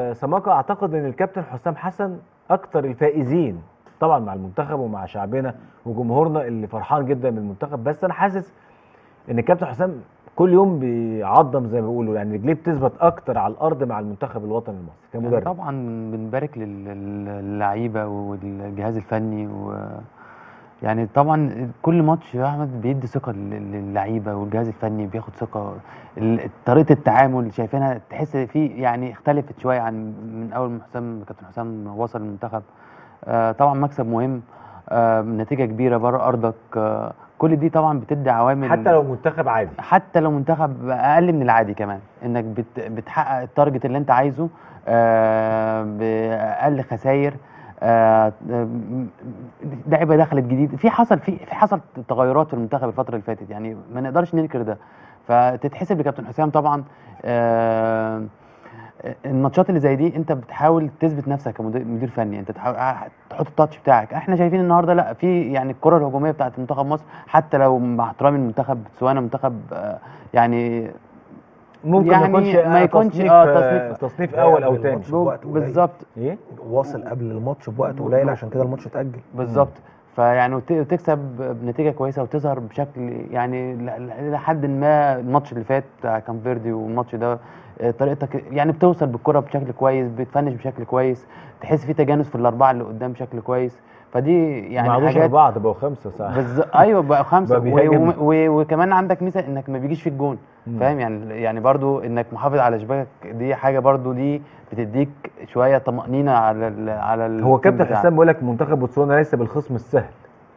آه سماكه اعتقد ان الكابتن حسام حسن اكتر الفائزين طبعا مع المنتخب ومع شعبنا وجمهورنا اللي فرحان جدا بالمنتخب بس انا حاسس ان الكابتن حسام كل يوم بيعظم زي ما بيقولوا يعني رجليه بتثبت اكتر على الارض مع المنتخب الوطني المصري يعني كمدرب طبعا بنبارك لل- لل- للعيبه والجهاز الفني و يعني طبعا كل ماتش يا احمد بيدي ثقه لل- للعيبه والجهاز الفني بياخد ثقه ال- طريقه التعامل اللي شايفينها تحس في يعني اختلفت شويه عن من اول ما حسام كابتن حسام وصل المنتخب آه طبعا مكسب مهم آه نتيجه كبيره بره ارضك آه كل دي طبعا بتدي عوامل حتى لو منتخب عادي حتى لو منتخب اقل من العادي كمان انك بت بتحقق التارجت اللي انت عايزه آه، باقل خسائر آه، م- لعيبه دخلت جديد في حصل في في حصل تغيرات في المنتخب الفتره اللي فاتت يعني ما نقدرش ننكر ده فتتحسب لكابتن حسام طبعا آه، الماتشات اللي زي دي انت بتحاول تثبت نفسك كمدير مدير فني انت تحاول تحط التاتش بتاعك احنا شايفين النهارده لا في يعني الكره الهجوميه بتاعت منتخب مصر حتى لو مع احترامي المنتخب سواء منتخب آه، يعني ممكن يعني ما يكونش ما يكونش تصنيف, اه آه، تصنيف تصنيف اول او تاني الماتش بوقت قليل. بالظبط ايه واصل قبل الماتش بوقت قليل عشان كده الماتش اتاجل بالظبط فيعني وت- وتكسب بنتيجه كويسه وتظهر بشكل يعني ل- ل- لحد ما الماتش اللي فات بتاع كان فيردي والماتش ده آه، طريقتك يعني بتوصل بالكره بشكل كويس بتفنش بشكل كويس تحس في تجانس في الاربعه اللي قدام بشكل كويس فدي يعني يعني ما عادوش حاجات اربعه ده بقوا خمسه ساعه بالظ... ايوه بقى خمسه بقى و... بيهاجم. و... و... وكمان عندك ميزه انك ما بيجيش في الجون مم. فاهم يعني يعني برضو انك محافظ على شباكك دي حاجه برضو دي بتديك شويه طمانينه على ال... على ال... هو التيم كابتن بتاعك. حسام بيقول لك منتخب بوتسوانا ليس بالخصم السهل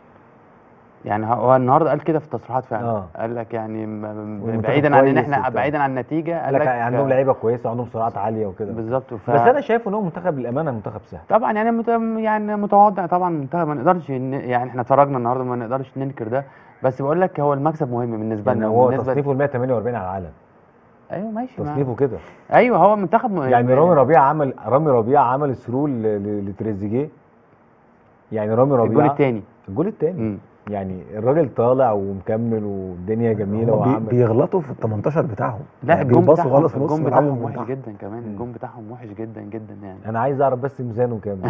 يعني هو النهارده قال كده في التصريحات فعلا آه. قال لك يعني م- م- والمنتخب بعيدا عن ان كويس احنا وبتاع. بعيدا عن النتيجه قال لك عندهم لعيبه كويسه وعندهم سرعات عاليه وكده بالظبط ف... بس انا شايف ان هو منتخب للامانه منتخب سهل طبعا يعني مت... يعني متواضع طبعا منتخب ما نقدرش ن... يعني احنا اتفرجنا النهارده ما نقدرش ننكر ده بس بقول لك هو المكسب مهم بالنسبه يعني لنا هو بالنسبه تصنيفه ال 148 على العالم ايوه ماشي ما- تصنيفه كده ايوه هو منتخب م... يعني رامي ربيعه عمل رامي ربيعه عمل سرول ل- ل- لتريزيجيه يعني رامي ربيعه الجول الثاني الجول الثاني يعني الراجل طالع ومكمل والدنيا جميله هما بي- وعمل بيغلطوا في ال 18 بتاعهم لا يعني الجون بيباصوا بتاعهم غلط في نص الجون ملعبهم بتاعهم من وحش تحت. جدا كمان الجون بتاعهم وحش جدا جدا يعني انا عايز اعرف بس ميزانه كام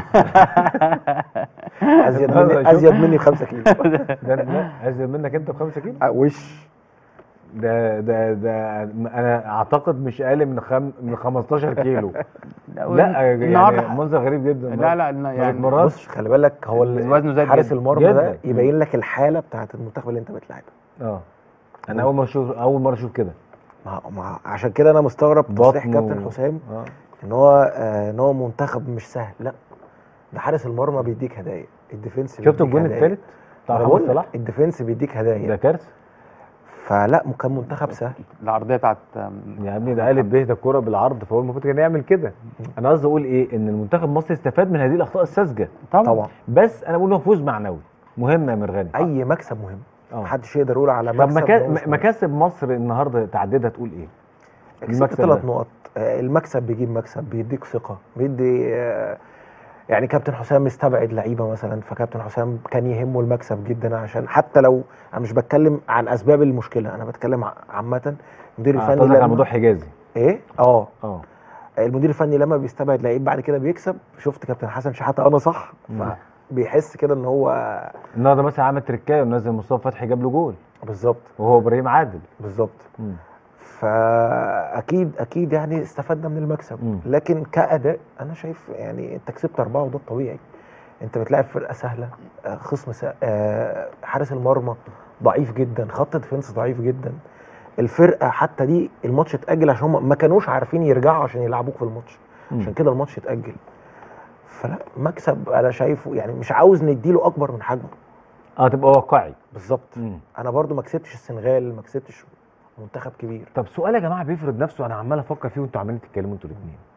ازيد شوف. مني ازيد مني ب 5 كيلو ده لا ازيد منك انت ب 5 كيلو آه، وش ده ده ده انا اعتقد مش اقل من خم من 15 كيلو لا يعني النهارده منظر غريب جدا لا لا ما يعني بتمرنش؟ بص خلي بالك هو ال- وزنه زاد حارس جداً. المرمى ده جداً. يبين لك الحاله بتاعت المنتخب اللي انت بتلعبه اه انا اول مره اشوف اول مره اشوف كده مع مع عشان كده انا مستغرب تصريح بطن كابتن و- حسام اه ان هو آه ان هو منتخب مش سهل لا ده حارس المرمى بيديك هدايا الديفنس شفت بيديك الجون هدايا. الثالث بتاع أنا محمد بقول لك صلاح الديفنس بيديك هدايا ده كارثه فلا كان منتخب سهل العرضيه بتاعت يا ابني ده قالب به ده الكوره بالعرض فهو المفروض كان يعمل كده انا قصدي اقول ايه ان المنتخب المصري استفاد من هذه الاخطاء الساذجه طبعا طبعا بس انا بقول انه فوز معنوي مهم يا مرغني اي مكسب مهم اه محدش يقدر يقول على طب مكسب إن مكا... هو مش مهم. مكاسب مصر النهارده تعددها تقول ايه؟ كسبت المكسب ثلاث ده. نقط آه، المكسب بيجيب مكسب بيديك ثقه بيدي آه، يعني كابتن حسام مستبعد لعيبه مثلا فكابتن حسام كان يهمه المكسب جدا عشان حتى لو انا مش بتكلم عن اسباب المشكله انا بتكلم ع- عامه المدير الفني قصدك على لما موضوع حجازي ايه اه اه المدير الفني لما بيستبعد لعيب بعد كده بيكسب شفت كابتن حسن شحاته انا صح مم. فبيحس كده ان هو النهارده مثلا عمل تركايه ونزل مصطفى فتحي جاب له جول بالظبط وهو ابراهيم عادل بالظبط مم. فاكيد اكيد يعني استفدنا من المكسب مم. لكن كاداء انا شايف يعني انت كسبت اربعه وده الطبيعي انت بتلاعب فرقه سهله آه، خصم سا... آه، حارس المرمى ضعيف جدا خط ديفنس ضعيف جدا الفرقه حتى دي الماتش اتاجل عشان هم ما كانوش عارفين يرجعوا عشان يلعبوك في الماتش مم. عشان كده الماتش اتاجل فلا مكسب انا شايفه يعني مش عاوز نديله اكبر من حجمه اه تبقى واقعي بالظبط مم. انا برضو ما كسبتش السنغال ما كسبتش منتخب كبير طب سؤال يا جماعه بيفرض نفسه انا عمال افكر فيه وانتوا عمالين تتكلموا انتوا الاثنين